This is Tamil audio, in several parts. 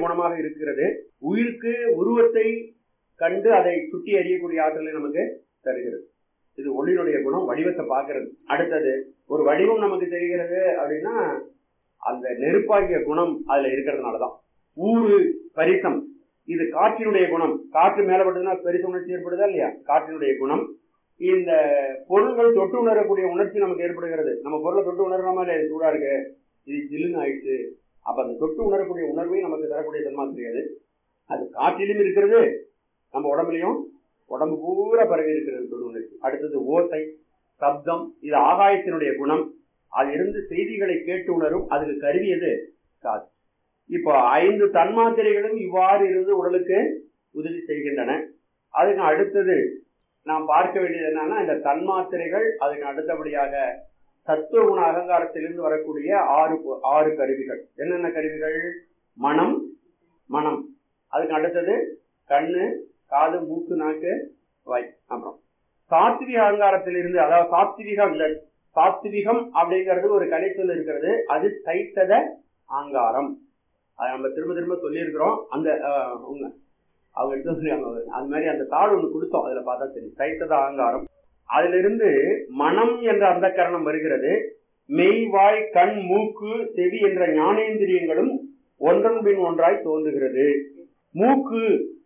குணமாக இருக்கிறது உயிருக்கு உருவத்தை கண்டு அதை சுட்டி அறியக்கூடிய ஆற்றலை நமக்கு தருகிறது இது ஒளியினுடைய குணம் வடிவத்தை பார்க்கிறது அடுத்தது ஒரு வடிவம் நமக்கு தெரிகிறது அப்படின்னா அந்த நெருப்பாகிய குணம் அதுல இருக்கிறதுனாலதான் ஊறு பரிசம் இது காற்றினுடைய குணம் காற்று மேலப்பட்டதுன்னா பெரிச உணர்ச்சி ஏற்படுதா இல்லையா காற்றினுடைய குணம் இந்த பொருள்கள் தொட்டு உணரக்கூடிய உணர்ச்சி நமக்கு ஏற்படுகிறது நம்ம பொருளை தொட்டு உணர்றாம இல்லையா இது சூடா இருக்கு இது ஜில்லுன்னு ஆயிடுச்சு அப்ப அந்த தொட்டு உணரக்கூடிய உணர்வை நமக்கு தரக்கூடிய தன்மாத்திரை அது அது காற்றிலும் இருக்கிறது நம்ம உடம்புலயும் உடம்பு பூரா பரவி இருக்கிறது தொடு உணர்ச்சி அடுத்தது ஓசை சப்தம் இது ஆகாயத்தினுடைய குணம் அது இருந்து செய்திகளை கேட்டு உணரும் அதுக்கு கருவியது காது இப்போ ஐந்து தன்மாத்திரைகளும் இவ்வாறு இருந்து உடலுக்கு உதவி செய்கின்றன அதுக்கு அடுத்தது நாம் பார்க்க வேண்டியது என்னன்னா இந்த தன்மாத்திரைகள் அதுக்கு அடுத்தபடியாக சத்துவ குண அகங்காரத்திலிருந்து வரக்கூடிய ஆறு பொ- ஆறு கருவிகள் என்னென்ன கருவிகள் மனம் மனம் அதுக்கு அடுத்தது கண்ணு காது மூக்கு நாக்கு வாய் அப்புறம் சாத்விக அகங்காரத்திலிருந்து அதாவது சாத்விகம் இல்ல சாத்விகம் அப்படிங்கிறது ஒரு கலைச்சொல் இருக்கிறது அது தைத்தத அங்காரம் அதை நம்ம திரும்ப திரும்ப சொல்லியிருக்கிறோம் அந்த அஹ், அவங்க அவங்க எடுத்து வந்திருக்காங்க அது மாதிரி அந்த தாள் ஒன்று கொடுத்தோம் அதுல பார்த்தா தெரியும் தைத்தத அகங்காரம் அதிலிருந்து மனம் என்ற அந்த கரணம் வருகிறது மெய் வாய் கண் மூக்கு செவி என்ற ஞானேந்திரியங்களும் ஒன்றன் பின் ஒன்றாய் தோன்றுகிறது மூக்கு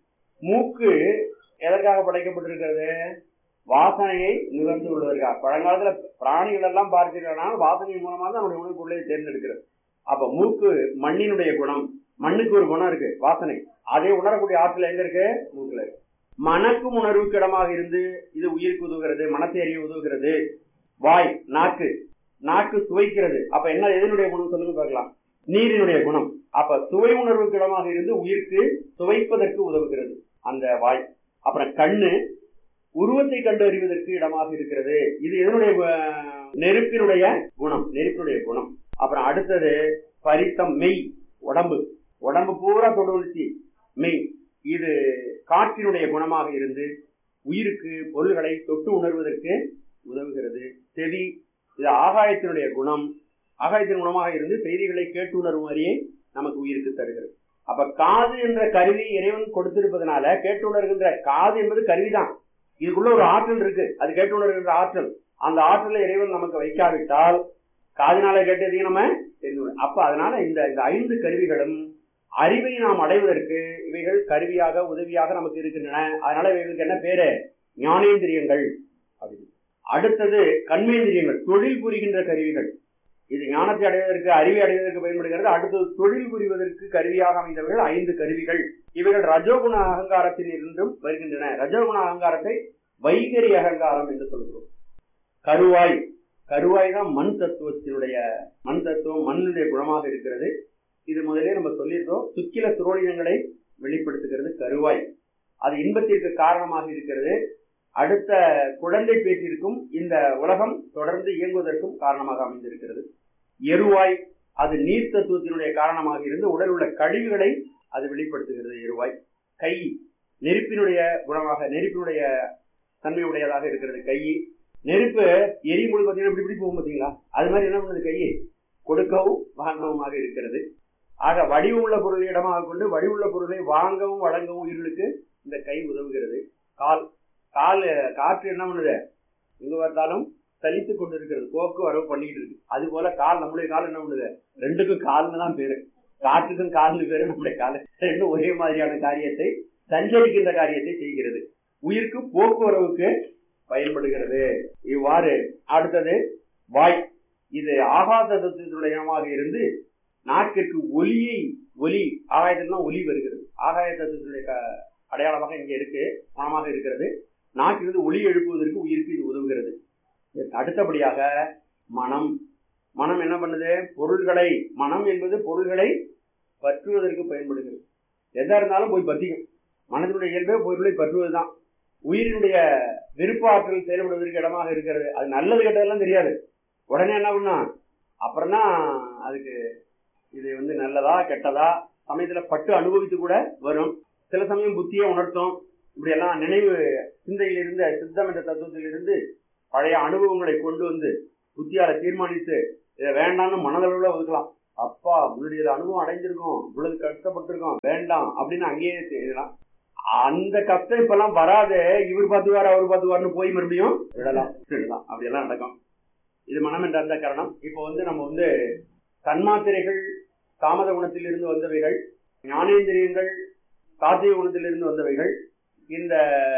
மூக்கு எதற்காக படைக்கப்பட்டிருக்கிறது வாசனையை நுகர்ந்து கொள்வதற்காக பழங்காலத்துல பிராணிகள் எல்லாம் பார்த்தீங்கன்னா வாசனையின் மூலமா தான் நம்முடைய உணவு பொருளை தேர்ந்தெடுக்கிறது அப்ப மூக்கு மண்ணினுடைய குணம் மண்ணுக்கு ஒரு குணம் இருக்கு வாசனை அதை உணரக்கூடிய ஆற்றல் எங்க இருக்கு மூக்குல இருக்கு மனக்கும் உணர்வுக்கு இடமாக இருந்து இது உயிருக்கு உதவுகிறது மனத்தை அறிய உதவுகிறது வாய் நாக்கு நாக்கு சுவைக்கிறது அப்ப என்ன எதனுடைய குணம் சொல்லுங்க பார்க்கலாம் நீரினுடைய குணம் அப்ப சுவை உணர்வுக்கு இடமாக இருந்து உயிருக்கு சுவைப்பதற்கு உதவுகிறது அந்த வாய் அப்புறம் கண்ணு உருவத்தை கண்டு அறிவதற்கு இடமாக இருக்கிறது இது எதனுடைய அஹ், நெருப்பினுடைய குணம் நெருப்பினுடைய குணம் அப்புறம் அடுத்தது பரிசம் மெய் உடம்பு உடம்பு பூரா தொடுவழ்ச்சி மெய் இது காற்றினுடைய குணமாக இருந்து உயிருக்கு பொருள்களை தொட்டு உணர்வதற்கு உதவுகிறது செவி இது ஆகாயத்தினுடைய குணம் ஆகாயத்தின் குணமாக இருந்து செய்திகளை கேட்டு உணரும் வரியை நமக்கு உயிருக்கு தருகிறது அப்ப காது என்ற கருவி இறைவன் கொடுத்திருப்பதனால கேட்டு உணர்கின்ற காது என்பது கருவிதான் இதுக்குள்ள ஒரு ஆற்றல் இருக்கு அது கேட்டு உணர்கின்ற ஆற்றல் அந்த ஆற்றலை இறைவன் நமக்கு வைக்காவிட்டால் காதினால கேட்டதையும் நம்ம தெரிந்து கொள்ள- அப்ப அதனால இந்த இந்த ஐந்து கருவிகளும் அறிவை நாம் அடைவதற்கு இவைகள் கருவியாக உதவியாக நமக்கு இருக்கின்றன அதனால இவைகளுக்கு என்ன பேரு ஞானேந்திரியங்கள் அப்படின்னு அடுத்தது கண்மேந்திரியங்கள் தொழில் புரிகின்ற கருவிகள் இது ஞானத்தை அடைவதற்கு அறிவை அடைவதற்கு பயன்படுகிறது அடுத்தது தொழில் புரிவதற்கு கருவியாக அமைந்தவர்கள் ஐந்து கருவிகள் இவைகள் ரஜோகுண அகங்காரத்தில் இருந்தும் வருகின்றன ரஜோகுண அகங்காரத்தை வைகரி அகங்காரம் என்று சொல்கிறோம் கருவாய் கருவாய் தான் மண் தத்துவத்தினுடைய மண் தத்துவம் மண்ணுடைய குணமாக இருக்கிறது இது முதலே நம்ம சொல்லியிருக்கோம் சுக்கில சுரோலினங்களை வெளிப்படுத்துகிறது கருவாய் அது இன்பத்திற்கு காரணமாக இருக்கிறது அடுத்த குழந்தை பேச்சிற்கும் இந்த உலகம் தொடர்ந்து இயங்குவதற்கும் காரணமாக அமைந்திருக்கிறது எருவாய் அது நீர் தத்துவத்தினுடைய காரணமாக இருந்து உடல் உள்ள கழிவுகளை அது வெளிப்படுத்துகிறது எருவாய் கை நெருப்பினுடைய குணமாக நெருப்பினுடைய தன்மை உடையதாக இருக்கிறது கை நெருப்பு எரிமொழி பார்த்தீங்கன்னா இப்படி இப்படி போகும் பார்த்தீங்களா அது மாதிரி என்ன பண்ணுது கையை கொடுக்கவும் வாங்கவும் இருக்கிறது ஆக வடிவுள்ள பொருளை இடமாக கொண்டு வடிவுள்ள பொருளை வாங்கவும் வழங்கவும் உயிர்களுக்கு இந்த கை உதவுகிறது கால் கால் காற்று என்ன பண்ணுது எங்க பார்த்தாலும் சலித்து கொண்டு இருக்கிறது போக்கு வரவு பண்ணிக்கிட்டு இருக்கு அது போல கால் நம்முடைய கால் என்ன பண்ணுது ரெண்டுக்கும் கால்னு தான் பேரு காற்றுக்கும் கால்னு பேரு நம்முடைய கால் ரெண்டும் ஒரே மாதிரியான காரியத்தை சஞ்சரிக்கின்ற காரியத்தை செய்கிறது உயிருக்கு போக்குவரவுக்கு பயன்படுகிறது இவ்வாறு அடுத்தது வாய் இது ஆகாத தத்துவத்துடையமாக இருந்து நாக்கிற்கு ஒலியை ஒலி ஆகாயத்தில் தான் ஒலி வருகிறது ஆகாய தத்துவத்துடைய க- அடையாளமாக இங்கே இருக்கு குணமாக இருக்கிறது நாக்கிலிருந்து ஒலி எழுப்புவதற்கு உயிருக்கு இது உதவுகிறது இதற்கு அடுத்தபடியாக மனம் மனம் என்ன பண்ணுது பொருள்களை மனம் என்பது பொருள்களை பற்றுவதற்கு பயன்படுகிறது எதா இருந்தாலும் போய் பற்றிக்கும் மனதினுடைய இயல்பே பொருளை பற்றுவதுதான் உயிரினுடைய விருப்ப ஆற்றல் செயல்படுவதற்கு இடமாக இருக்கிறது அது நல்லது கெட்டதெல்லாம் தெரியாது உடனே என்ன பண்ணும் அப்புறம் தான் அதுக்கு இது வந்து நல்லதா கெட்டதா சமயத்துல பட்டு அனுபவித்து கூட வரும் சில சமயம் புத்தியை உணர்த்தும் இப்படி எல்லாம் நினைவு சிந்தையில் இருந்த சித்தம் என்ற தத்துவத்தில் இருந்து பழைய அனுபவங்களை கொண்டு வந்து புத்தியால தீர்மானித்து இதை வேண்டாம்னு மனதளவுல ஒதுக்கலாம் அப்பா முன்னாடி இது அனுபவம் அடைஞ்சிருக்கோம் இவ்வளவு கஷ்டப்பட்டிருக்கோம் வேண்டாம் அப்படின்னு அங்கேயே செய்யலாம் அந்த கஷ்டம் இப்பெல்லாம் வராது இவர் பார்த்துவார் அவர் பார்த்துவார்னு போய் மறுபடியும் விடலாம் விடலாம் அப்படியெல்லாம் நடக்கும் இது மனம் என்ற அந்த காரணம் இப்போ வந்து நம்ம வந்து தன்மாத்திரைகள் தாமத குணத்திலிருந்து வந்தவைகள் ஞானேந்திரியங்கள் சாத்திய குணத்திலிருந்து வந்தவைகள் இந்த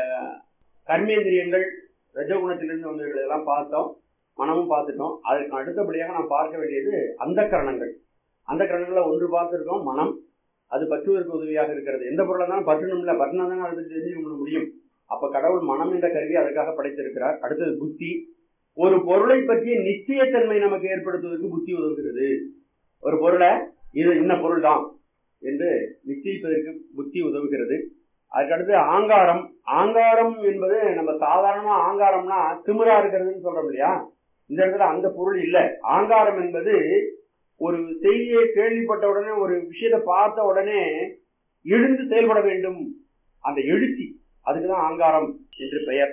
கர்மேந்திரியங்கள் ரஜகுணத்திலிருந்து வந்தவைகள் எல்லாம் பார்த்தோம் மனமும் பார்த்துட்டோம் அதுக்கு அடுத்தபடியாக நாம் பார்க்க வேண்டியது அந்த கரணங்கள் அந்த கரணங்களில் ஒன்று பார்த்துருக்கோம் மனம் அது பற்றுவதற்கு உதவியாக இருக்கிறது எந்த பொருளாக இருந்தாலும் பற்றணும் இல்லை பற்றினா தானே அதை பற்றி தெரிஞ்சுக்க முடியும் அப்ப கடவுள் மனம் என்ற கருவி அதற்காக படைத்திருக்கிறார் அடுத்தது புத்தி ஒரு பொருளை பற்றிய நிச்சயத்தன்மை நமக்கு ஏற்படுத்துவதற்கு புத்தி உதவுகிறது ஒரு பொருளை இது இன்ன பொருள் தான் என்று நிச்சயிப்பதற்கு புத்தி உதவுகிறது அதுக்கடுத்து ஆங்காரம் ஆங்காரம் என்பது நம்ம சாதாரணமா ஆங்காரம்னா திமிரா இருக்கிறதுன்னு சொல்றோம் இல்லையா இந்த இடத்துல அந்த பொருள் இல்லை ஆங்காரம் என்பது ஒரு செய்தியை கேள்விப்பட்ட உடனே ஒரு விஷயத்தை பார்த்த உடனே எழுந்து செயல்பட வேண்டும் அந்த எழுச்சி அதுக்குதான் ஆங்காரம் என்று பெயர்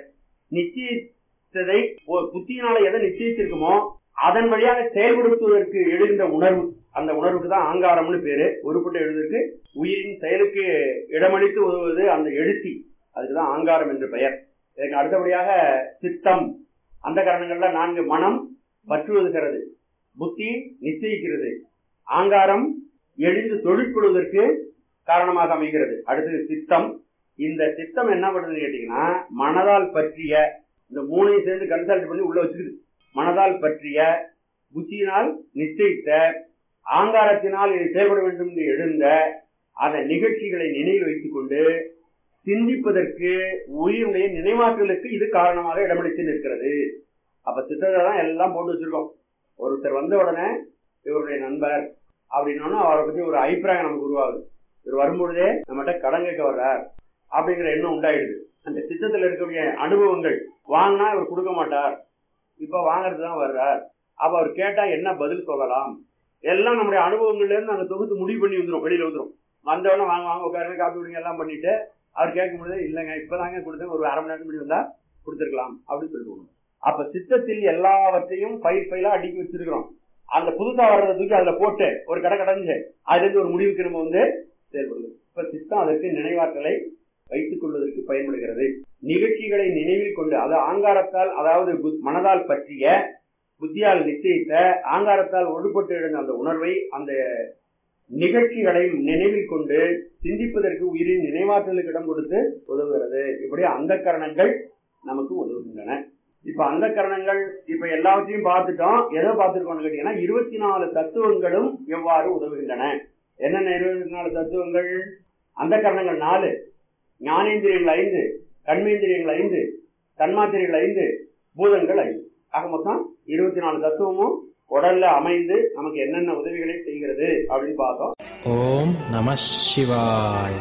நிச்சயித்ததை ஒரு புத்தியினால எதை நிச்சயித்திருக்குமோ அதன் வழியாக செயல்படுத்துவதற்கு எழுகின்ற உணர்வு அந்த உணர்வுக்கு தான் ஆங்காரம்னு பேரு ஒருபட்ட எழுதுக்கு உயிரின் செயலுக்கு இடமளித்து உதவுவது அந்த எழுச்சி அதுக்குதான் ஆங்காரம் என்று பெயர் இதற்கு அடுத்தபடியாக சித்தம் அந்த காரணங்கள்ல நான்கு மனம் பற்றுவதுகிறது புத்தி நிச்சயிக்கிறது ஆங்காரம் எழுந்து தொழிற்கொள்வதற்கு காரணமாக அமைகிறது அடுத்தது சித்தம் இந்த சித்தம் என்ன பண்ணுதுன்னு கேட்டீங்கன்னா மனதால் பற்றிய இந்த மூணையும் சேர்ந்து கன்சல்ட் பண்ணி உள்ள வச்சுக்குது மனதால் பற்றிய புத்தியினால் நிச்சயித்த ஆங்காரத்தினால் இது செயல்பட வேண்டும் என்று எழுந்த அந்த நிகழ்ச்சிகளை நினைவில் வைத்துக் கொண்டு சிந்திப்பதற்கு உயிருடைய நினைவாற்றலுக்கு இது காரணமாக இடமளித்து நிற்கிறது அப்ப சித்தத்தை தான் எல்லாம் போட்டு வச்சிருக்கோம் ஒருத்தர் வந்த உடனே இவருடைய நண்பர் அப்படின்னா அவரை பத்தி ஒரு அபிப்பிராயம் நமக்கு உருவாகுது இவர் வரும்பொழுதே நம்மகிட்ட கடன் கேட்க வர்றார் அப்படிங்கிற எண்ணம் உண்டாயிடுது அந்த சித்தத்தில் இருக்கக்கூடிய அனுபவங்கள் வாங்கினா இவர் கொடுக்க மாட்டார் இப்ப வாங்கறது தான் வர்றார் அப்ப அவர் கேட்டா என்ன பதில் சொல்லலாம் எல்லாம் நம்முடைய அனுபவங்கள்ல இருந்து நாங்க தொகுத்து முடிவு பண்ணி வந்துரும் வெளியில வந்துரும் வந்தவொடனே வாங்க வாங்க உட்காருங்க காப்பி விடுங்க எல்லாம் பண்ணிட்டு அவர் கேட்கும் பொழுது இல்லைங்க இப்பதாங்க கொடுத்தேன் ஒரு அரை மணி நேரம் முன்னாடி வந்தா கொடுத்துருக்கலாம் அப்படின்னு சொல்லிட்டு அப்ப சித்தத்தில் எல்லாவற்றையும் பயிர் பயிலா அடுக்கி வச்சிருக்கிறோம் அந்த புதுசா வர்றதை தூக்கி அதுல போட்டு ஒரு கடை கடைஞ்சு அதுல இருந்து ஒரு முடிவுக்கு நம்ம வந்து செயல்படுது இப்ப சித்தம் அதற்கு நினைவாற்றலை வைத்துக் கொள்வதற்கு பயன்படுகிறது நிகழ்ச்சிகளை நினைவில் கொண்டு அது ஆங்காரத்தால் அதாவது மனதால் பற்றிய புத்தியால் நிச்சயித்த ஆங்காரத்தால் ஒழுப்பட்டு எழுந்த அந்த உணர்வை அந்த நிகழ்ச்சிகளை நினைவில் கொண்டு சிந்திப்பதற்கு உயிரின் நினைவாற்றலுக்கு இடம் கொடுத்து உதவுகிறது இப்படி அந்த கரணங்கள் நமக்கு உதவுகின்றன இப்ப அந்த கரணங்கள் இப்ப எல்லாவற்றையும் பார்த்துட்டோம் எதை பார்த்துருக்கோம்னு கேட்டீங்கன்னா இருபத்தி நாலு தத்துவங்களும் எவ்வாறு உதவுகின்றன என்னென்ன இருபத்தி நாலு தத்துவங்கள் அந்த கரணங்கள் நாலு ஞானேந்திரியங்கள் ஐந்து கண்மேந்திரியங்கள் ஐந்து தன்மாத்திரைகள் ஐந்து பூதங்கள் ஐந்து ஆக மொத்தம் இருபத்தி நாலு தத்துவமும் உடல்ல அமைந்து நமக்கு என்னென்ன உதவிகளை செய்கிறது அப்படின்னு பார்த்தோம் ஓம் நம சிவாய்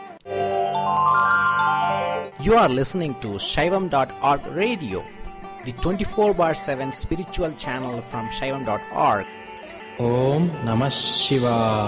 You are listening to Shaivam.org radio, the 24 bar 7 spiritual channel from Shaivam.org. Om Namah Shivaya.